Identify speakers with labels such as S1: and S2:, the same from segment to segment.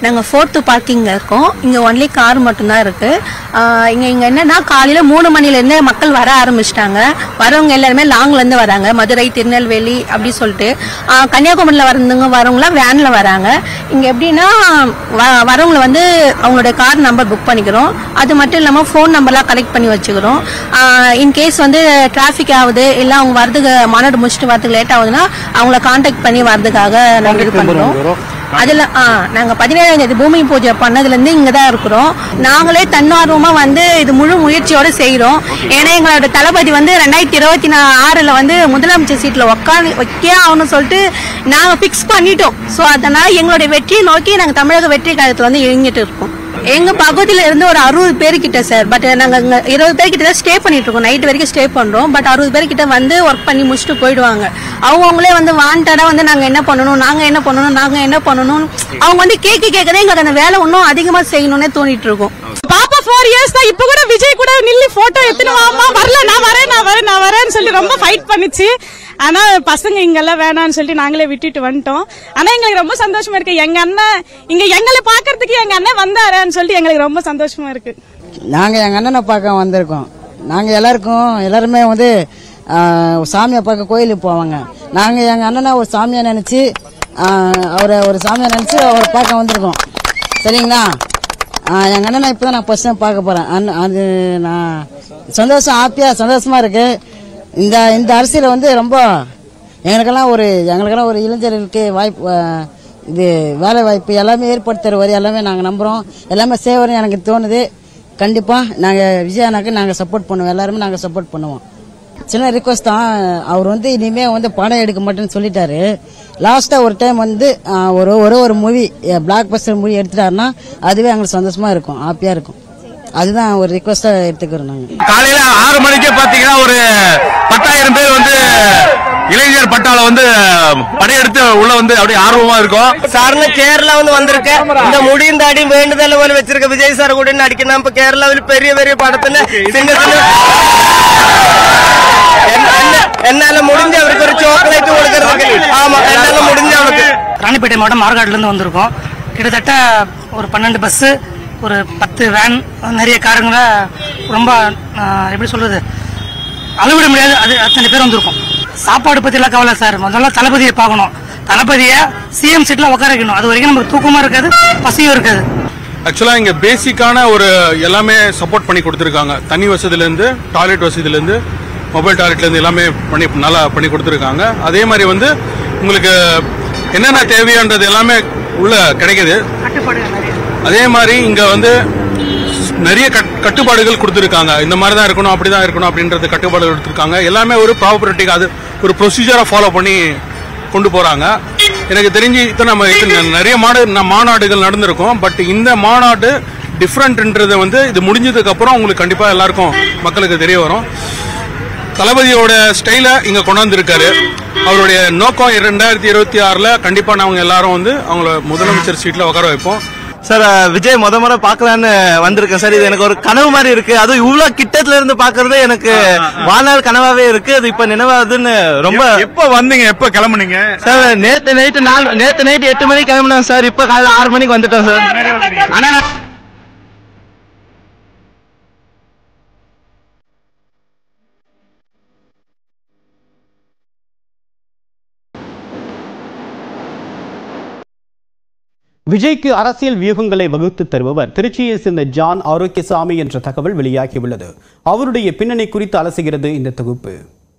S1: நாங்கள் ஃபோர்த்து பார்க்கிங்கில் இருக்கோம் இங்கே ஒன்லி கார் மட்டும்தான் இருக்குது இங்கே இங்கே என்னன்னா காலையில் மூணு மணிலேருந்தே மக்கள் வர ஆரம்பிச்சிட்டாங்க வரவங்க எல்லாருமே லாங்லேருந்து வராங்க மதுரை திருநெல்வேலி அப்படி சொல்லிட்டு ஆஹ் கன்னியாகுமரியில் வரவங்க வரவங்களாம் வேனில் வராங்க இங்கே எப்படின்னா வ- வரவங்களை வந்து அவங்களோட கார் நம்பர் புக் பண்ணிக்கிறோம் அது மட்டும் இல்லாமல் ஃபோன் நம்பர்லாம் கலெக்ட் பண்ணி வச்சுக்கிறோம் இன்கேஸ் வந்து டிராஃபிக் ஆகுது இல்லை அவங்க வரதுக்கு மாநாடு முடிச்சுட்டு வரதுக்கு லேட் ஆகுதுன்னா அவங்கள காண்டாக்ட் பண்ணி வரதுக்காக நாங்கள் இது பண்ணுறோம் அதில் ஆ நாங்கள் பதினேழாம் தேதி பூமி பூஜை பண்ணதுலேருந்து இங்கே தான் இருக்கிறோம் நாங்களே தன்னார்வமாக வந்து இது முழு முயற்சியோடு செய்கிறோம் ஏன்னா எங்களோட தளபதி வந்து ரெண்டாயிரத்தி இருபத்தி ஆறில் வந்து முதலமைச்சர் சீட்டில் உட்காந்து வைக்கே ஆகணும்னு சொல்லிட்டு நாங்கள் ஃபிக்ஸ் பண்ணிட்டோம் ஸோ அதனால் எங்களுடைய வெற்றியை நோக்கி நாங்கள் தமிழக வெற்றி கழகத்தில் வந்து இயங்கிட்டு இருக்கோம் எங்க பகுதியில இருந்து ஒரு அறுபது பேர் கிட்ட சார் பட் நாங்க இங்க இருபது பேர் கிட்ட ஸ்டே பண்ணிட்டு இருக்கோம் நைட் வரைக்கும் ஸ்டே பண்றோம் பட் அறுபது பேர் கிட்ட வந்து ஒர்க் பண்ணி முடிச்சுட்டு போயிடுவாங்க அவங்களே வந்து வாண்டடா வந்து நாங்க என்ன பண்ணணும் நாங்க என்ன பண்ணணும் நாங்க என்ன பண்ணணும் அவங்க வந்து கேட்க கேட்கதே எங்களுக்கு அந்த வேலை இன்னும் அதிகமா செய்யணும்னே தோணிட்டு இருக்கும்
S2: பாப்பா ஃபோர் இயர்ஸ் தான் இப்ப கூட விஜய் கூட நில்லி போட்டோ எடுத்துன்னு வாமா வரல நான் வரேன் நான் வரேன் நான் வரேன்னு சொல்லி ரொம்ப ஃபைட் பண்ணிச்சு ஆனா பசங்க இங்கெல்லாம் வேணாம்னு சொல்லி நாங்களே விட்டுட்டு வந்துட்டோம் ஆனா எங்களுக்கு ரொம்ப சந்தோஷமா இருக்கு எங்க அண்ணன் இங்க எங்களை பாக்குறதுக்கு எங்க அண்ணன் வந்தாருன்னு சொல்லி எங்களுக்கு ரொம்ப சந்தோஷமா இருக்கு
S3: நாங்க எங்க அண்ணனை பார்க்க வந்திருக்கோம் நாங்க எல்லாருக்கும் எல்லாருமே வந்து ஆஹ், சாமியை பார்க்க கோயிலுக்கு போவாங்க நாங்க எங்க அண்ணனை ஒரு சாமியா நினைச்சு ஆஹ், அவரை ஒரு சாமியா நினைச்சு அவரை பார்க்க வந்திருக்கோம் சரிங்களா ஆஹ், எங்க அண்ணனை இப்பதான் நான் ஃபர்ஸ்ட் டைம் பார்க்க போறேன் அண்ணன் அது நான் சந்தோஷம் ஹாப்பியா சந்தோஷமா இருக்கு இந்த இந்த அரசியல் வந்து ரொம்ப எங்களுக்கெல்லாம் ஒரு எங்களுக்கெல்லாம் ஒரு இளைஞர்களுக்கு வாய்ப்பு ஆஹ், இது வேலை வாய்ப்பு எல்லாமே ஏற்படுத்தி தருவார் எல்லாமே நாங்கள் நம்புகிறோம் எல்லாமே செய்வார்னு எனக்கு தோணுது கண்டிப்பாக நாங்கள் விஜயானாக்கு நாங்கள் சப்போர்ட் பண்ணுவோம் எல்லாருமே நாங்கள் சப்போர்ட் பண்ணுவோம் சின்ன ரிக்வஸ்ட் தான் அவர் வந்து இனிமே வந்து படம் எடுக்க மாட்டேன்னு சொல்லிட்டாரு லாஸ்டா ஒரு டைம் வந்து ஆஹ், ஒரு ஒரு ஒரு மூவி பிளாக் பஸ்டர் மூவி எடுத்துட்டாருன்னா அதுவே எங்களுக்கு சந்தோஷமா இருக்கும் ஹாப்பியா இருக்கும் அதுதான் ஒரு ரிக்வஸ்டா எடுத்துக்கிறோம் நாங்கள்
S4: காலையில ஆறு மணிக்கே பாத்தீங்கன்னா ஒரு பத்தாயிரம் பேர் வந்து இளைஞர் பட்டாள வந்து படையெடுத்து உள்ள வந்து அப்படியே ஆர்வமா இருக்கும்
S5: സാറിന് കേരള വന്നിരിക്കെ இந்த முடியும் தாடி வேண்டுதல் പോലെ വെച്ചിருக்க விஜய் சார் கூட நடிக்கணும் இப்ப கேரளாவில் பெரிய பெரிய படத்துல சிங்கத்துல என்னால முடிஞ்ச அவருக்கு ஒரு சாக்லேட் கொடுக்கறதுக்கு ஆமா என்னால முடிஞ்ச அவருக்கு
S6: ராணிப்பேட்டை மாவட்டம் மார்காட்ல இருந்து வந்திருக்கோம் கிட்டத்தட்ட ஒரு பன்னெண்டு பஸ் ஒரு பத்து வேன் நிறைய காருங்கள ரொம்ப ஆஹ், எப்படி சொல்றது அளவிட முடியாது அது அத்தனை பேர் வந்திருக்கோம் சாப்பாடு பத்தி எல்லாம் கவலை சார் முதல்ல தளபதியை பார்க்கணும் தளபதியை சிஎம் சீட்ல உட்கார வைக்கணும் அது வரைக்கும் நமக்கு தூக்கமா இருக்காது பசியும் இருக்காது
S4: ஆக்சுவலா இங்க பேசிக்கான ஒரு எல்லாமே சப்போர்ட் பண்ணி கொடுத்துருக்காங்க தண்ணி வசதியில இருந்து டாய்லெட் வசதியில இருந்து மொபைல் டாய்லெட்ல இருந்து எல்லாமே பண்ணி நல்லா பண்ணி கொடுத்துருக்காங்க அதே மாதிரி வந்து உங்களுக்கு என்னென்ன தேவையானது எல்லாமே உள்ள கிடைக்குது
S6: கட்டுப்பாடு நிறைய
S4: அதே மாதிரி இங்க வந்து நிறைய கட்- கட்டுப்பாடுகள் கொடுத்துருக்காங்க இந்த மாதிரி தான் இருக்கணும் அப்படி தான் இருக்கணும் அப்படின்றது கட்டுப்பாடுகள் கொடுத்துருக்காங்க எல்லாமே ஒரு ப்ராப்பர்ட்டிக்கு அது ஒரு ப்ரொசீஜரை ஃபாலோ பண்ணி கொண்டு போறாங்க எனக்கு தெரிஞ்சு இத்தனை நம்ம இத்தனை நிறைய மாடு ந- மாநாடுகள் நடந்திருக்கும் பட் இந்த மாநாடு டிஃப்ரெண்ட்ன்றது வந்து இது முடிஞ்சதுக்கு அப்புறம் உங்களுக்கு கண்டிப்பா எல்லாருக்கும் மக்களுக்கு தெரிய வரும் தளபதியோட ஸ்டைல இங்க கொண்டாந்துருக்காரு அவருடைய நோக்கம் ரெண்டாயிரத்தி இருபத்தி ஆறுல கண்டிப்பா நாங்க எல்லாரும் வந்து அவங்கள முதலமைச்சர் சீட்ல உட்கார வைப்போம்
S5: சார் விஜய் முத முறை பாக்கலான்னு வந்திருக்கேன் சார் இது எனக்கு ஒரு கனவு மாதிரி இருக்கு அதுவும் இவ்வளவு கிட்டத்துல இருந்து பாக்குறது எனக்கு வாழ்நாள் கனவாவே இருக்கு அது இப்ப நினைவாதுன்னு ரொம்ப
S4: எப்ப வந்தீங்க எப்ப கிளம்புனீங்க
S5: சார் நேத்து நைட்டு நாலு நேத்து நைட்டு எட்டு மணிக்கு கிளம்பினேன் சார் இப்ப காலைல ஆறு மணிக்கு வந்துட்டோம் சார் ஆனா நான்
S7: விஜய்க்கு அரசியல் வியூகங்களை வகுத்து தருபவர் திருச்சியை சேர்ந்த ஜான் ஆரோக்கியசாமி என்ற தகவல் வெளியாகியுள்ளது அவருடைய பின்னணி குறித்து அலசுகிறது இந்த தொகுப்பு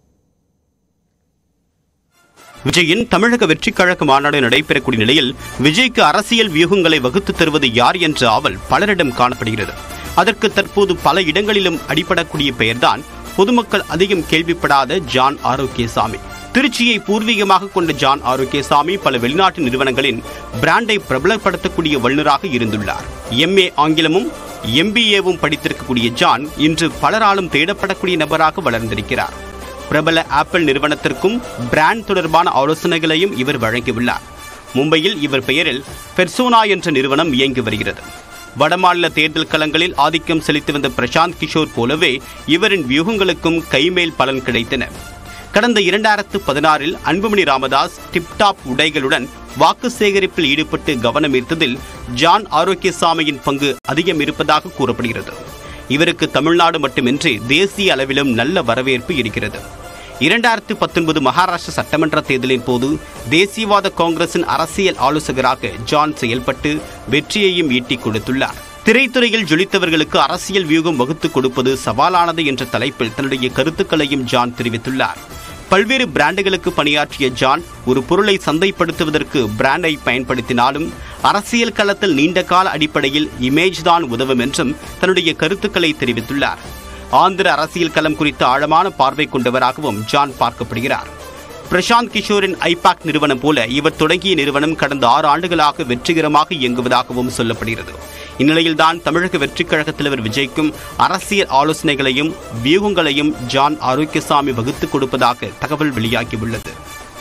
S8: விஜயின் தமிழக வெற்றிக் கழக மாநாடு நடைபெறக்கூடிய நிலையில் விஜய்க்கு அரசியல் வியூகங்களை வகுத்து தருவது யார் என்ற ஆவல் பலரிடம் காணப்படுகிறது அதற்கு தற்போது பல இடங்களிலும் அடிபடக்கூடிய பெயர்தான் பொதுமக்கள் அதிகம் கேள்விப்படாத ஜான் ஆரோக்கியசாமி திருச்சியை பூர்வீகமாக கொண்ட ஜான் ஆரோக்கியசாமி பல வெளிநாட்டு நிறுவனங்களின் பிராண்டை பிரபலப்படுத்தக்கூடிய வல்லுநராக இருந்துள்ளார் எம்ஏ ஆங்கிலமும் எம்பிஏவும் படித்திருக்கக்கூடிய ஜான் இன்று பலராலும் தேடப்படக்கூடிய நபராக வளர்ந்திருக்கிறார் பிரபல ஆப்பிள் நிறுவனத்திற்கும் பிராண்ட் தொடர்பான ஆலோசனைகளையும் இவர் வழங்கியுள்ளார் மும்பையில் இவர் பெயரில் பெர்சோனா என்ற நிறுவனம் இயங்கி வருகிறது வடமாநில தேர்தல் களங்களில் ஆதிக்கம் செலுத்தி வந்த பிரசாந்த் கிஷோர் போலவே இவரின் வியூகங்களுக்கும் கைமேல் பலன் கிடைத்தன கடந்த இரண்டாயிரத்து பதினாறில் அன்புமணி ராமதாஸ் டிப்டாப் உடைகளுடன் வாக்கு சேகரிப்பில் ஈடுபட்டு கவனம் ஈர்த்ததில் ஜான் ஆரோக்கியசாமியின் பங்கு அதிகம் இருப்பதாக கூறப்படுகிறது இவருக்கு தமிழ்நாடு மட்டுமின்றி தேசிய அளவிலும் நல்ல வரவேற்பு இருக்கிறது இரண்டாயிரத்து பத்தொன்பது மகாராஷ்டிர சட்டமன்ற தேர்தலின் போது தேசியவாத காங்கிரசின் அரசியல் ஆலோசகராக ஜான் செயல்பட்டு வெற்றியையும் ஈட்டிக் கொடுத்துள்ளார் திரைத்துறையில் ஜொலித்தவர்களுக்கு அரசியல் வியூகம் வகுத்துக் கொடுப்பது சவாலானது என்ற தலைப்பில் தன்னுடைய கருத்துக்களையும் ஜான் தெரிவித்துள்ளார் பல்வேறு பிராண்டுகளுக்கு பணியாற்றிய ஜான் ஒரு பொருளை சந்தைப்படுத்துவதற்கு பிராண்டை பயன்படுத்தினாலும் அரசியல் களத்தில் நீண்டகால அடிப்படையில் இமேஜ் தான் உதவும் என்றும் தன்னுடைய கருத்துக்களை தெரிவித்துள்ளார் ஆந்திர அரசியல் களம் குறித்த ஆழமான பார்வை கொண்டவராகவும் ஜான் பார்க்கப்படுகிறார் பிரசாந்த் கிஷோரின் ஐபாக் நிறுவனம் போல இவர் தொடங்கிய நிறுவனம் கடந்த ஆறு ஆண்டுகளாக வெற்றிகரமாக இயங்குவதாகவும் சொல்லப்படுகிறது இந்நிலையில்தான் தமிழக வெற்றிக் கழகத் தலைவர் விஜய்க்கும் அரசியல் ஆலோசனைகளையும் வியூகங்களையும் ஜான் ஆரோக்கியசாமி வகுத்துக் கொடுப்பதாக தகவல் வெளியாகியுள்ளது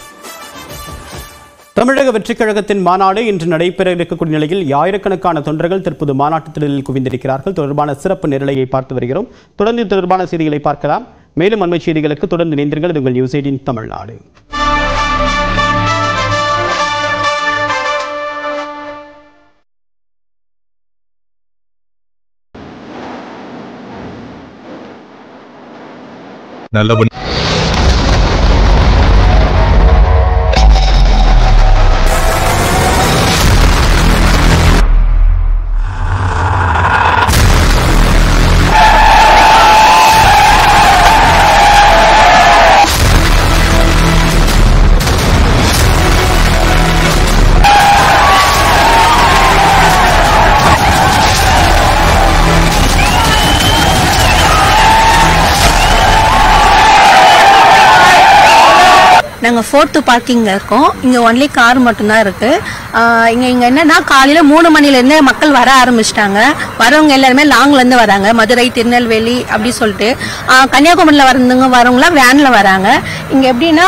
S7: தமிழக வெற்றிக் கழகத்தின் மாநாடு இன்று நடைபெற இருக்கக்கூடிய நிலையில் ஆயிரக்கணக்கான தொண்டர்கள் தற்போது மாநாட்டு திடலில் குவிந்திருக்கிறார்கள் தொடர்பான சிறப்பு நிரலையை பார்த்து வருகிறோம் தொடர்ந்து இது தொடர்பான செய்திகளை பார்க்கலாம் மேலும் அண்மை செய்திகளுக்கு தொடர்ந்து இணைந்திருங்கள் இது உங்கள் நியூஸ் எயிட்டின் தமிழ்நாடு
S9: நல்லபடி
S1: நாங்கள் ஃபோர்த்து பார்க்கிங்கில் இருக்கோம் இங்கே ஒன்லி கார் மட்டும்தான் இருக்கு ஆஹ் இங்க இங்க என்னன்னா காலையில மூணு மணிலேருந்தே மக்கள் வர ஆரம்பிச்சிட்டாங்க வரவங்க எல்லாருமே லாங்லேருந்து வராங்க மதுரை திருநெல்வேலி அப்படி சொல்லிட்டு ஆஹ் கன்னியாகுமரியில் வரவங்க வரவங்களாம் வேனில் வராங்க இங்கே எப்படின்னா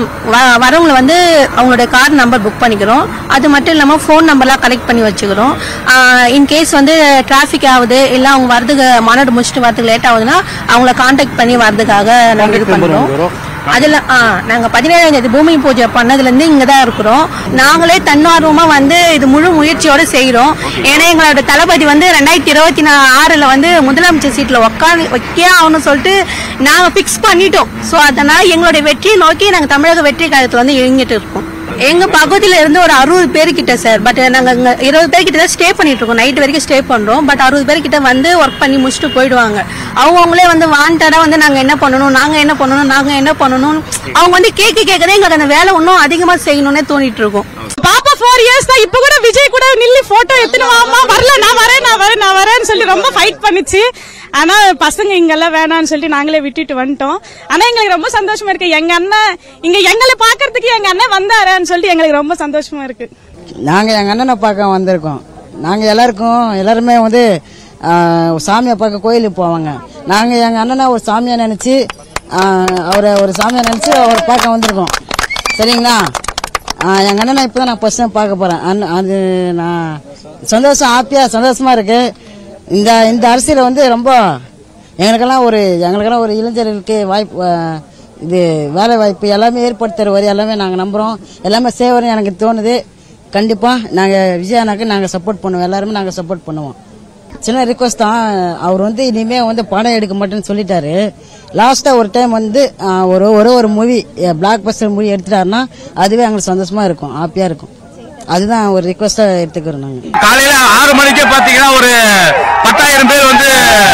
S1: வ- வரவங்கள வந்து அவங்களோட கார் நம்பர் புக் பண்ணிக்கிறோம் அது மட்டும் இல்லாமல் ஃபோன் நம்பர்லாம் கலெக்ட் பண்ணி வச்சுக்கிறோம் இன்கேஸ் வந்து டிராஃபிக் ஆகுது இல்லை அவங்க வரதுக்கு மாநாடு முடிச்சுட்டு வரதுக்கு லேட் ஆகுதுன்னா அவங்கள காண்டாக்ட் பண்ணி வரதுக்காக நாங்கள் இது பண்ணுறோம் அதுல ஆ நாங்க பதினேழாம் தேதி பூமி பூஜை பண்ணதுல இருந்து இங்க தான் இருக்கிறோம் நாங்களே தன்னார்வமா வந்து இது முழு முயற்சியோட செய்றோம் ஏன்னா எங்களோட தளபதி வந்து ரெண்டாயிரத்தி இருபத்தி ஆறுல வந்து முதலமைச்சர் சீட்ல உட்காந்து வைக்கே ஆகணும்னு சொல்லிட்டு நாங்க பிக்ஸ் பண்ணிட்டோம் சோ அதனால எங்களுடைய வெற்றியை நோக்கி நாங்க தமிழக வெற்றி கழகத்துல வந்து இயங்கிட்டு இருக்கோம் எங்க பகுதியில இருந்து ஒரு அறுபது பேர் கிட்ட சார் பட் நாங்க இங்க இருபது பேர் கிட்ட ஸ்டே பண்ணிட்டு இருக்கோம் நைட் வரைக்கும் ஸ்டே பண்றோம் பட் அறுபது பேர் கிட்ட வந்து ஒர்க் பண்ணி முடிச்சுட்டு போயிடுவாங்க அவங்களே வந்து வாண்டடா வந்து நாங்க என்ன பண்ணணும் நாங்க என்ன பண்ணணும் நாங்க என்ன பண்ணணும் அவங்க வந்து கேட்க கேட்கதே எங்களுக்கு அந்த வேலை இன்னும் அதிகமா செய்யணும்னே தோணிட்டு இருக்கும்
S2: பாப்பா ஃபோர் இயர்ஸ் தான் இப்ப கூட விஜய் கூட நில்லி போட்டோ எடுத்துன்னு வாமா வரல நான் வரேன் நான் வரேன் நான் வரேன்னு சொல்லி ரொம்ப ஃபைட் பண்ணிச்சு ஆனா பசங்க இங்கெல்லாம் வேணாம்னு சொல்லி நாங்களே விட்டுட்டு வந்துட்டோம் ஆனா எங்களுக்கு ரொம்ப சந்தோஷமா இருக்கு எங்க அண்ணன் இங்க எங்களை பாக்குறதுக்கு எங்க அண்ணன் வந்தாருன்னு சொல்லி எங்களுக்கு ரொம்ப சந்தோஷமா இருக்கு
S3: நாங்க எங்க அண்ணனை பார்க்க வந்திருக்கோம் நாங்க எல்லாருக்கும் எல்லாருமே வந்து ஆஹ், சாமியை பார்க்க கோயிலுக்கு போவாங்க நாங்க எங்க அண்ணனை ஒரு சாமியா நினைச்சு ஆஹ், அவரை ஒரு சாமியா நினைச்சு அவரை பார்க்க வந்திருக்கோம் சரிங்களா ஆஹ், எங்க அண்ணனை இப்பதான் நான் ஃபர்ஸ்ட் டைம் பார்க்க போறேன் அண்ணன் அது நான் சந்தோஷம் ஹாப்பியா சந்தோஷமா இருக்கு இந்த இந்த அரசியல் வந்து ரொம்ப எங்களுக்கெல்லாம் ஒரு எங்களுக்கெல்லாம் ஒரு இளைஞர்களுக்கு வாய்ப்பு ஆஹ், இது வேலை வாய்ப்பு எல்லாமே ஏற்படுத்தி தருவார் எல்லாமே நாங்கள் நம்புகிறோம் எல்லாமே சேவரும் எனக்கு தோணுது கண்டிப்பாக நாங்கள் விஜயானாக்கு நாங்கள் சப்போர்ட் பண்ணுவோம் எல்லாருமே நாங்கள் சப்போர்ட் பண்ணுவோம் சின்ன ரிக்வஸ்ட் தான் அவர் வந்து இனிமே வந்து படம் எடுக்க மாட்டேன்னு சொல்லிட்டாரு லாஸ்டா ஒரு டைம் வந்து ஆஹ், ஒரு ஒரு ஒரு மூவி பிளாக் பஸ்டர் மூவி எடுத்துட்டாருன்னா அதுவே எங்களுக்கு சந்தோஷமா இருக்கும் ஹாப்பியா இருக்கும் அதுதான் ஒரு ரிக்வஸ்டா எடுத்துக்கிறோம் நாங்கள்
S4: காலையில ஆறு மணிக்கே பாத்தீங்கன்னா ஒரு பத்தாயிரம் பேர் வந்து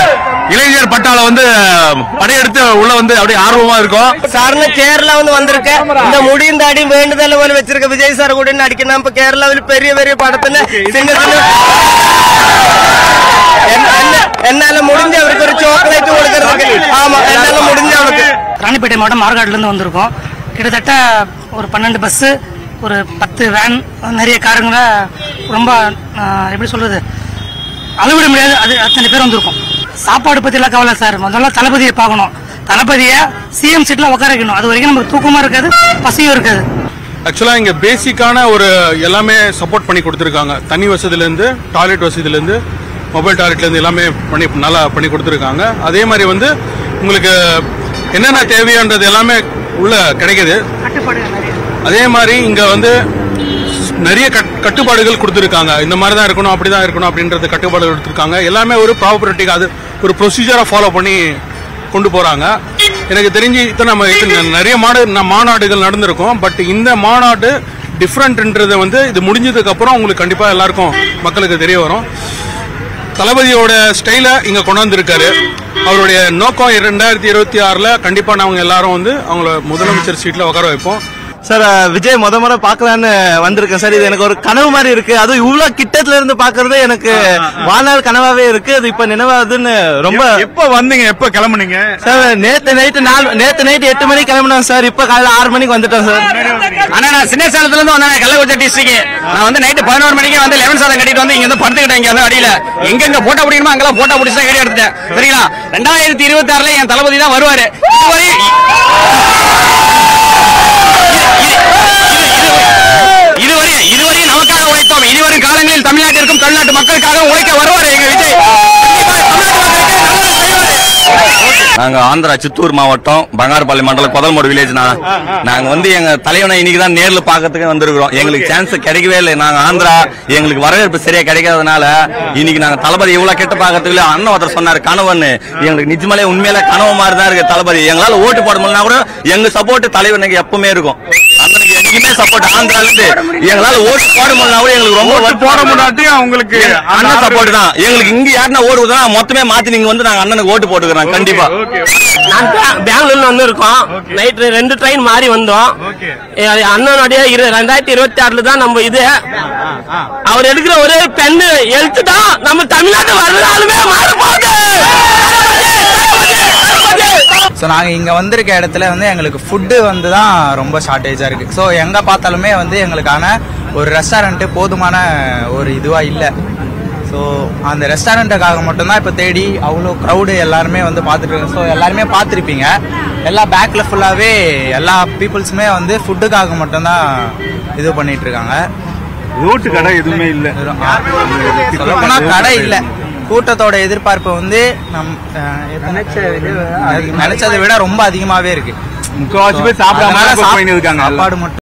S4: இளைஞர் பட்டாள வந்து படையெடுத்து உள்ள வந்து அப்படியே ஆர்வமா இருக்கும்
S5: സാറിന് കേരള ഒന്ന് വന്നിരിക്കെ இந்த முடியும் தாடி வேண்டுதல் പോലെ വെച്ചിருக்க விஜய் சார் கூட நடிக்கணும் இப்ப கேரளாவில் பெரிய பெரிய படத்துல சின்ன சின்ன என்ன- என்ன- என்னால முடிஞ்ச அவருக்கு ஒரு சாக்லேட் கொடுக்கறதுக்கு ஆமா என்னால முடிஞ்ச அவருக்கு
S6: ராணிப்பேட்டை மாவட்டம் மார்காட்ல இருந்து வந்திருக்கோம் கிட்டத்தட்ட ஒரு பன்னெண்டு பஸ்ஸு ஒரு பத்து வேன் நிறைய காருங்கள ரொம்ப ஆஹ், எப்படி சொல்றது அளவிட முடியாது அது அத்தனை பேர் வந்திருக்கோம் சாப்பாடு பத்தி எல்லாம் கவலை சார் முதல்ல தளபதியை பார்க்கணும் தளபதியை சிஎம் சீட்ல உட்கார வைக்கணும் அது வரைக்கும் நமக்கு தூக்கமா இருக்காது பசியும் இருக்காது
S4: ஆக்சுவலா இங்க பேசிக்கான ஒரு எல்லாமே சப்போர்ட் பண்ணி கொடுத்துருக்காங்க தண்ணி வசதியில இருந்து டாய்லெட் வசதியில இருந்து மொபைல் டாய்லெட்ல இருந்து எல்லாமே பண்ணி நல்லா பண்ணி கொடுத்துருக்காங்க அதே மாதிரி வந்து உங்களுக்கு என்னென்ன தேவையானது எல்லாமே உள்ள கிடைக்குது
S6: கட்டுப்பாடு நிறைய
S4: அதே மாதிரி இங்க வந்து நிறைய கட்- கட்டுப்பாடுகள் கொடுத்துருக்காங்க இந்த மாதிரி தான் இருக்கணும் அப்படி தான் இருக்கணும் அப்படின்றது கட்டுப்பாடுகள் கொடுத்துருக்காங்க எல்லாமே ஒரு ப்ராப்பர்ட்டிக்கு அது ஒரு ப்ரொசீஜரை ஃபாலோ பண்ணி கொண்டு போறாங்க எனக்கு தெரிஞ்சு இத்தனை நம்ம இத்தனை நிறைய மாடு ந- மாநாடுகள் நடந்திருக்கும் பட் இந்த மாநாடு டிஃப்ரெண்ட்ன்றது வந்து இது முடிஞ்சதுக்கு அப்புறம் உங்களுக்கு கண்டிப்பா எல்லாருக்கும் மக்களுக்கு தெரிய வரும் தளபதியோட ஸ்டைலை இங்க கொண்டாந்துருக்காரு அவருடைய நோக்கம் ரெண்டாயிரத்தி இருபத்தி ஆறுல கண்டிப்பா நாங்க எல்லாரும் வந்து அவங்கள முதலமைச்சர் சீட்ல உட்கார வைப்போம்
S5: சார் அஹ், விஜய் முத முறை பார்க்கலான்னு வந்திருக்கேன் சார் இது எனக்கு ஒரு கனவு மாதிரி இருக்கு அதுவும் இவ்வளவு கிட்டத்துல இருந்து பாக்குறது எனக்கு வாழ்நாள் கனவாவே இருக்கு அது இப்ப நினைவாதுன்னு ரொம்ப
S9: எப்ப வந்தீங்க எப்ப கிளம்புனீங்க
S5: சார் நேத்து நைட்டு நாலு நேத்து நைட்டு எட்டு மணிக்கு கிளம்பினோம் சார் இப்ப காலையில ஆறு மணிக்கு வந்துட்டோம் சார்
S10: ஆனா நான் சின்ன சேலத்துல இருந்து வந்தேன் கள்ளக்குறிச்சி டிஸ்ட்ரிக்ட் நான் வந்து நைட்டு பதினோரு மணிக்கு வந்து லெவன் சாதம் கட்டிட்டு வந்து இங்க வந்து படுத்துக்கிட்டேன் இங்க வந்து அடியில எங்க எங்க போட்டோ பிடிக்கணுமோ அங்கெல்லாம் போட்டோ பிடிச்சி தான் கட்டி எடுத்துட்டேன் சரிங்களா ரெண்டாயிரத்தி இருபத்தி ஆறுல என் தளபதி தான் வருவாரு இதுவரை இதுவரை இதுவரை நமக்காக உழைத்தோம் இனிவரும் காலங்களில் தமிழ்நாட்டிற்கும் தமிழ்நாட்டு மக்களுக்காக உழைக்க வருவாரு எங்க விஜய்
S11: நாங்க ஆந்திரா சித்தூர் மாவட்டம் பங்காரப்பாளையம் மண்டலம் கொதல்மோடு வில்லேஜ் நாங்க வந்து எங்க தலைவனை இன்னைக்கு தான் நேர்ல பாக்கிறதுக்கு வந்திருக்கிறோம் எங்களுக்கு சான்ஸ் கிடைக்கவே இல்லை நாங்க ஆந்திரா எங்களுக்கு வரவேற்பு சரியா கிடைக்காதனால இன்னைக்கு நாங்க தளபதி இவ்வளவு கெட்ட பாக்கிறதுக்கு அண்ணன் ஒருத்தர் சொன்னாரு கணவன் எங்களுக்கு நிஜமாலே உண்மையில கனவு மாதிரி தான் இருக்கு தளபதி எங்களால ஓட்டு போட முடியலனா கூட எங்க சப்போர்ட் தலைவனுக்கு எப்பவுமே இருக்கும் அண்ணனுக்கு என்னைக்குமே சப்போர்ட் ஆந்திரால இருந்து எங்களால ஓட்டு போட முடியலனா கூட எங்களுக்கு ரொம்ப
S9: ஓட்டு
S11: வருத்தம்.
S9: போட முடியாட்டியும் உங்களுக்கு
S11: அண்ணன் சப்போர்ட் தான் எங்களுக்கு இங்க யாருன்னா ஓடுவதா மொத்தமே மாத்தி நீங்க வந்து நாங்க அண்ணனுக்கு ஓட்டு போட்டுக்கிறோம் கண்டிப்பா
S10: நான் பெ- பெங்களூர்ல வந்து இருக்கோம் நைட் ரெண்டு ட்ரெயின் மாறி வந்தோம் எ, அண்ணனுடைய இரு- ரெண்டாயிரத்தி இருபத்தி ஆறுல தான் நம்ம இது அவர் எடுக்கிற ஒரே பெண்ணு எழுத்து தான் நம்ம தமிழ்நாட்டு வரலாறுமே மாற
S12: ஸோ நாங்கள் இங்கே வந்திருக்க இடத்துல வந்து எங்களுக்கு ஃபுட்டு வந்து தான் ரொம்ப ஷார்ட்டேஜாக இருக்குது ஸோ எங்கே பார்த்தாலுமே வந்து எங்களுக்கான ஒரு ரெஸ்டாரண்ட்டு போதுமான ஒரு இதுவாக இல்லை ஸோ அந்த ரெஸ்டாரண்ட்டுக்காக மட்டும்தான் இப்போ தேடி அவ்வளோ க்ரௌடு எல்லாருமே வந்து பார்த்துட்டு இருக்கோம் ஸோ எல்லாருமே பார்த்துருப்பீங்க எல்லா பேக்கில் ஃபுல்லாகவே எல்லா பீப்புள்ஸுமே வந்து ஃபுட்டுக்காக மட்டும்தான் இது பண்ணிட்டு இருக்காங்க
S9: ரோட்டு கடை எதுவுமே இல்ல
S12: சொல்லப்போனா கடை இல்ல கூட்டத்தோட எதிர்பார்ப்பு வந்து நம் அஹ், நினைச்சதை விட ரொம்ப அதிகமாவே இருக்கு
S9: முக்காவாசி பேர் சாப்பிடாம
S12: அதனால
S9: தான்
S12: சாப்-
S9: போயின்னு இருக்காங்க
S12: சாப்பாடு மட்டும்